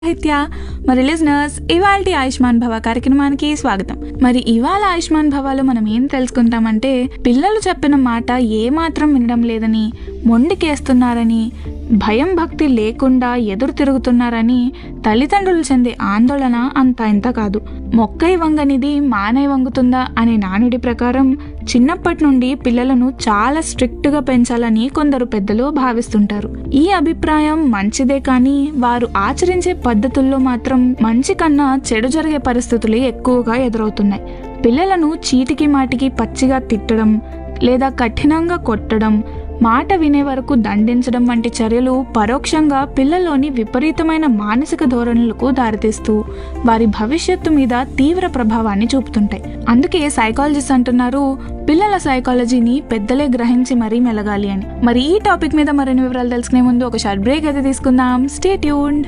సాహిత్య మరి లిజనర్స్ ఇవాళ ఆయుష్మాన్ భవ కార్యక్రమానికి స్వాగతం మరి ఇవాళ ఆయుష్మాన్ భవలో మనం ఏం తెలుసుకుంటామంటే పిల్లలు చెప్పిన మాట ఏ మాత్రం వినడం లేదని మొండికేస్తున్నారని భయం భక్తి లేకుండా ఎదురు తిరుగుతున్నారని తల్లిదండ్రులు చెందే ఆందోళన అంత ఇంత కాదు మొక్కై వంగనిది మానై వంగుతుందా అనే నానుడి ప్రకారం చిన్నప్పటి నుండి పిల్లలను చాలా స్ట్రిక్ట్ గా పెంచాలని కొందరు పెద్దలు భావిస్తుంటారు ఈ అభిప్రాయం మంచిదే కానీ వారు ఆచరించే పద్ధతుల్లో మాత్రం మంచి కన్నా చెడు జరిగే పరిస్థితులు ఎక్కువగా ఎదురవుతున్నాయి పిల్లలను చీటికి మాటికి పచ్చిగా తిట్టడం లేదా కఠినంగా కొట్టడం మాట వినే వరకు దండించడం వంటి చర్యలు పరోక్షంగా పిల్లల్లోని విపరీతమైన మానసిక ధోరణులకు దారితీస్తూ వారి భవిష్యత్తు మీద తీవ్ర ప్రభావాన్ని చూపుతుంటాయి అందుకే సైకాలజిస్ట్ అంటున్నారు పిల్లల సైకాలజీని పెద్దలే గ్రహించి మరీ మెలగాలి అని మరి ఈ టాపిక్ మీద మరిన్ని వివరాలు తెలుసుకునే ముందు ఒక షార్ట్ బ్రేక్ అయితే తీసుకుందాం స్టే ట్యూన్డ్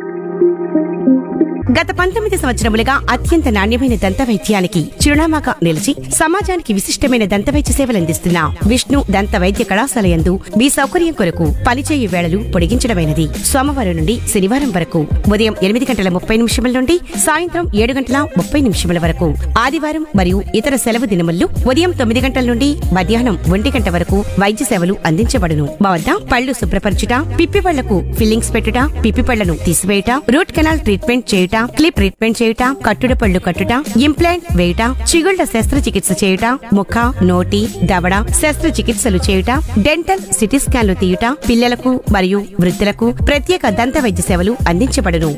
గత పంతొమ్మిది సంవత్సరములుగా అత్యంత నాణ్యమైన దంత వైద్యానికి చిరునామాగా నిలిచి సమాజానికి విశిష్టమైన దంత వైద్య సేవలందిస్తున్న విష్ణు దంత వైద్య కళాశాల యందు మీ సౌకర్యం కొరకు పనిచేయు వేళలు పొడిగించడమైనది సోమవారం నుండి శనివారం వరకు ఉదయం ఎనిమిది గంటల ముప్పై నిమిషముల నుండి సాయంత్రం ఏడు గంటల ముప్పై నిమిషముల వరకు ఆదివారం మరియు ఇతర సెలవు దినముల్లో ఉదయం తొమ్మిది గంటల నుండి మధ్యాహ్నం ఒంటి గంట వరకు వైద్య సేవలు అందించబడును మా వద్ద పళ్ళు శుభ్రపరచుట పిప్పి పళ్లకు ఫిల్లింగ్స్ పెట్టుట పిప్పి పళ్లను తీసివేయుట రూట్ కెనాల్ ట్రీట్మెంట్ చేయుట క్లిప్ ట్రీట్మెంట్ చేయుట కట్టుడు పళ్ళు కట్టుట ఇంప్లాంట్ వేయుట చిగుళ్ల శస్త్రచికిత్స చేయుట ముఖ నోటి దవడ శస్త్రచికిత్సలు చేయుట డెంటల్ సిటీ స్కాన్లు తీయుట పిల్లలకు మరియు వృద్ధులకు ప్రత్యేక దంత వైద్య సేవలు అందించబడును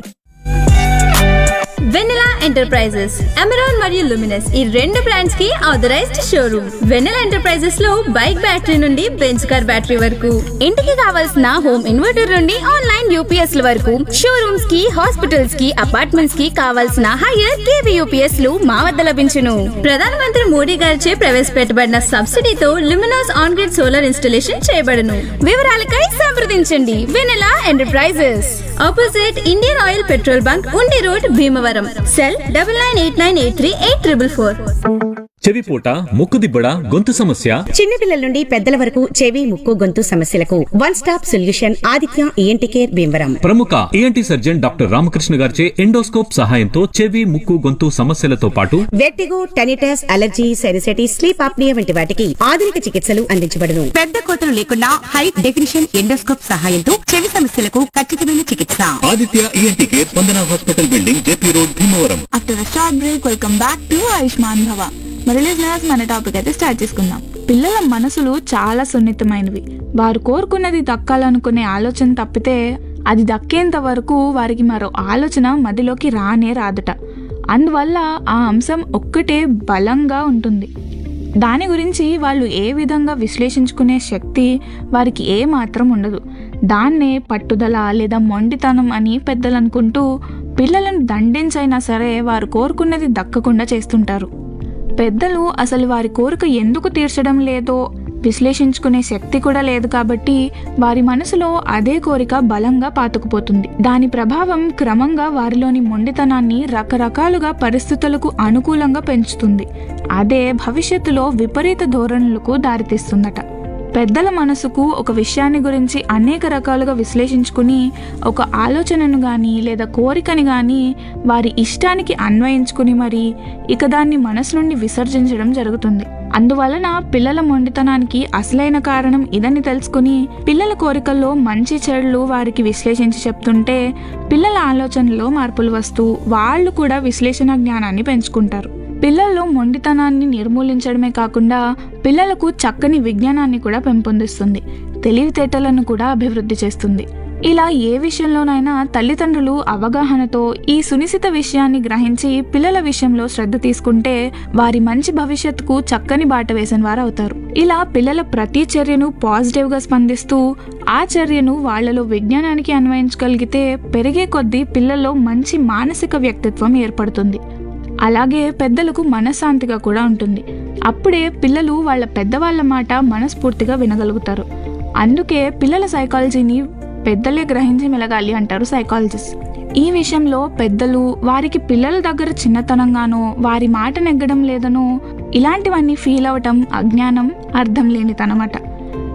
వెన్నెలా ఎంటర్ప్రైజెస్ అమెరాన్ మరియు లుమినస్ ఈ రెండు బ్రాండ్స్ కి ఆథరైజ్డ్ షోరూమ్ వెన్నెలా ఎంటర్ప్రైజెస్ లో బైక్ బ్యాటరీ నుండి బెంచ్ కార్ బ్యాటరీ వరకు ఇంటికి కావాల్సిన హోమ్ ఇన్వర్టర్ నుండి ఆన్లైన్ యూపీఎస్ ల వరకు షోరూమ్స్ కి హాస్పిటల్స్ కి అపార్ట్మెంట్స్ కి కావాల్సిన హైయర్ కేవీ యూపీఎస్ లు మా వద్ద లభించును ప్రధానమంత్రి మోడీ గారిచే ప్రవేశపెట్టబడిన సబ్సిడీతో Luminous on grid solar installation చేయబడును వివరాలకై సంప్రదించండి Vennela enterprises opposite Indian Oil petrol bunk Undi road Bhimavaram cell double nine eight nine eight three eight triple four చెవిపోట ముక్కుదిబ్బడ గొంతు సమస్య చిన్నపిల్లల నుండి పెద్దల వరకు చెవి ముక్కు గొంతు సమస్యలకు one stop solution Aditya ENT care Bhimavaram ప్రముఖ ఏఎన్టీ సర్జన్ డాక్టర్ రామకృష్ణ గారిచే ఎండోస్కోప్ సహాయంతో చెవి ముక్కు గొంతు సమస్యలతో పాటు vertigo tinnitus allergy sinusitis sleep apnea వంటి వాటికి ఆధునిక చికిత్సలు అందించబడును పెద్ద కోతలు లేకుండా హై డెఫినిషన్ ఎండోస్కోప్ సహాయంతో చెవి సమస్యలకు ఖచ్చితమైన చికిత్స Aditya ENT care Spandana hospital building JP road Bhimavaram after short break welcome back to Ayushman Bhava మరి లిజనర్స్ మన టాపిక్ అయితే స్టార్ట్ చేసుకుందాం పిల్లల మనసులు చాలా సున్నితమైనవి వారు కోరుకున్నది దక్కాలనుకునే ఆలోచన తప్పితే అది దక్కేంత వరకు వారికి మరో ఆలోచన మదిలోకి రానే రాదట అందువల్ల ఆ అంశం ఒక్కటే బలంగా ఉంటుంది దాని గురించి వాళ్ళు ఏ విధంగా విశ్లేషించుకునే శక్తి వారికి ఏ మాత్రం ఉండదు దాన్నే పట్టుదల లేదా మొండితనం అని పెద్దలు అనుకుంటూ పిల్లలను దండించైనా సరే వారు కోరుకున్నది దక్కకుండా చేస్తుంటారు పెద్దలు అసలు వారి కోరిక ఎందుకు తీర్చడం లేదో విశ్లేషించుకునే శక్తి కూడా లేదు కాబట్టి వారి మనసులో అదే కోరిక బలంగా పాతుకుపోతుంది దాని ప్రభావం క్రమంగా వారిలోని మొండితనాన్ని రకరకాలుగా పరిస్థితులకు అనుకూలంగా పెంచుతుంది అదే భవిష్యత్తులో విపరీత ధోరణులకు దారితీస్తుందట పెద్దల మనసుకు ఒక విషయాన్ని గురించి అనేక రకాలుగా విశ్లేషించుకుని ఒక ఆలోచనను కానీ లేదా కోరికని కానీ వారి ఇష్టానికి అన్వయించుకుని మరి ఇక దాన్ని మనసు నుండి విసర్జించడం జరుగుతుంది అందువలన పిల్లల మొండితనానికి అసలైన కారణం ఇదని తెలుసుకుని పిల్లల కోరికల్లో మంచి చెడులు వారికి విశ్లేషించి చెప్తుంటే పిల్లల ఆలోచనలో మార్పులు వస్తూ వాళ్ళు కూడా విశ్లేషణ జ్ఞానాన్ని పెంచుకుంటారు పిల్లల్లో మొండితనాన్ని నిర్మూలించడమే కాకుండా పిల్లలకు చక్కని విజ్ఞానాన్ని కూడా పెంపొందిస్తుంది తెలివితేటలను కూడా అభివృద్ధి చేస్తుంది ఇలా ఏ విషయంలోనైనా తల్లిదండ్రులు అవగాహనతో ఈ సునిశిత విషయాన్ని గ్రహించి పిల్లల విషయంలో శ్రద్ధ తీసుకుంటే వారి మంచి భవిష్యత్తుకు చక్కని బాట వేసిన వారు అవుతారు ఇలా పిల్లల ప్రతి చర్యను పాజిటివ్ గా స్పందిస్తూ ఆ చర్యను వాళ్లలో విజ్ఞానానికి అన్వయించగలిగితే పెరిగే కొద్దీ పిల్లల్లో మంచి మానసిక వ్యక్తిత్వం ఏర్పడుతుంది అలాగే పెద్దలకు మనశ్శాంతిగా కూడా ఉంటుంది అప్పుడే పిల్లలు వాళ్ళ పెద్దవాళ్ళ మాట మనస్ఫూర్తిగా వినగలుగుతారు అందుకే పిల్లల సైకాలజీని పెద్దలే గ్రహించి మెలగాలి అంటారు సైకాలజిస్ట్ ఈ విషయంలో పెద్దలు వారికి పిల్లల దగ్గర చిన్నతనంగానో వారి మాట నెగ్గడం లేదనో ఇలాంటివన్నీ ఫీల్ అవటం అజ్ఞానం అర్థం లేనితనమాట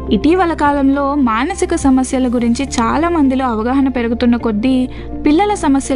ఇటీవల కాలంలో మానసిక సమస్యల గురించి చాలా మందిలో అవగాహన పెరుగుతున్న కొద్దీ పిల్లల సమస్యల